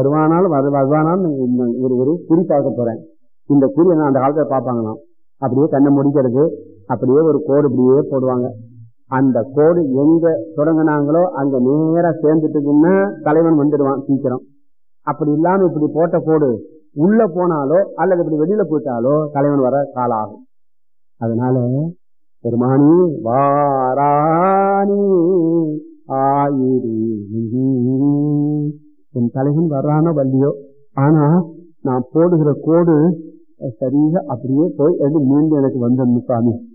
வருவானாலும் வரு வருவானாலும் இந்த ஒரு ஒரு குறி பார்க்க போறேன் இந்த குறி நான் அந்த காலத்துல பார்ப்பாங்களாம் அப்படியே கண்ணை முடிக்கிறது அப்படியே ஒரு கோடு இப்படியே போடுவாங்க அந்த கோடு எங்க தொடங்கினாங்களோ அங்க நேரா சேர்ந்துட்டுக்குன்னா தலைவன் வந்துடுவான் சீக்கிரம் அப்படி இல்லாம இப்படி போட்ட கோடு உள்ள போனாலோ அல்லது இப்படி வெளியில போயிட்டாலோ தலைவன் வர காலம் ஆகும் அதனால பெருமானி வாராணி ஆயிரி என் தலைவன் வர்றானோ வள்ளியோ ஆனா நான் போடுகிற கோடு சரியா அப்படியே போய் அது மீண்டும் எனக்கு வந்தது சாமி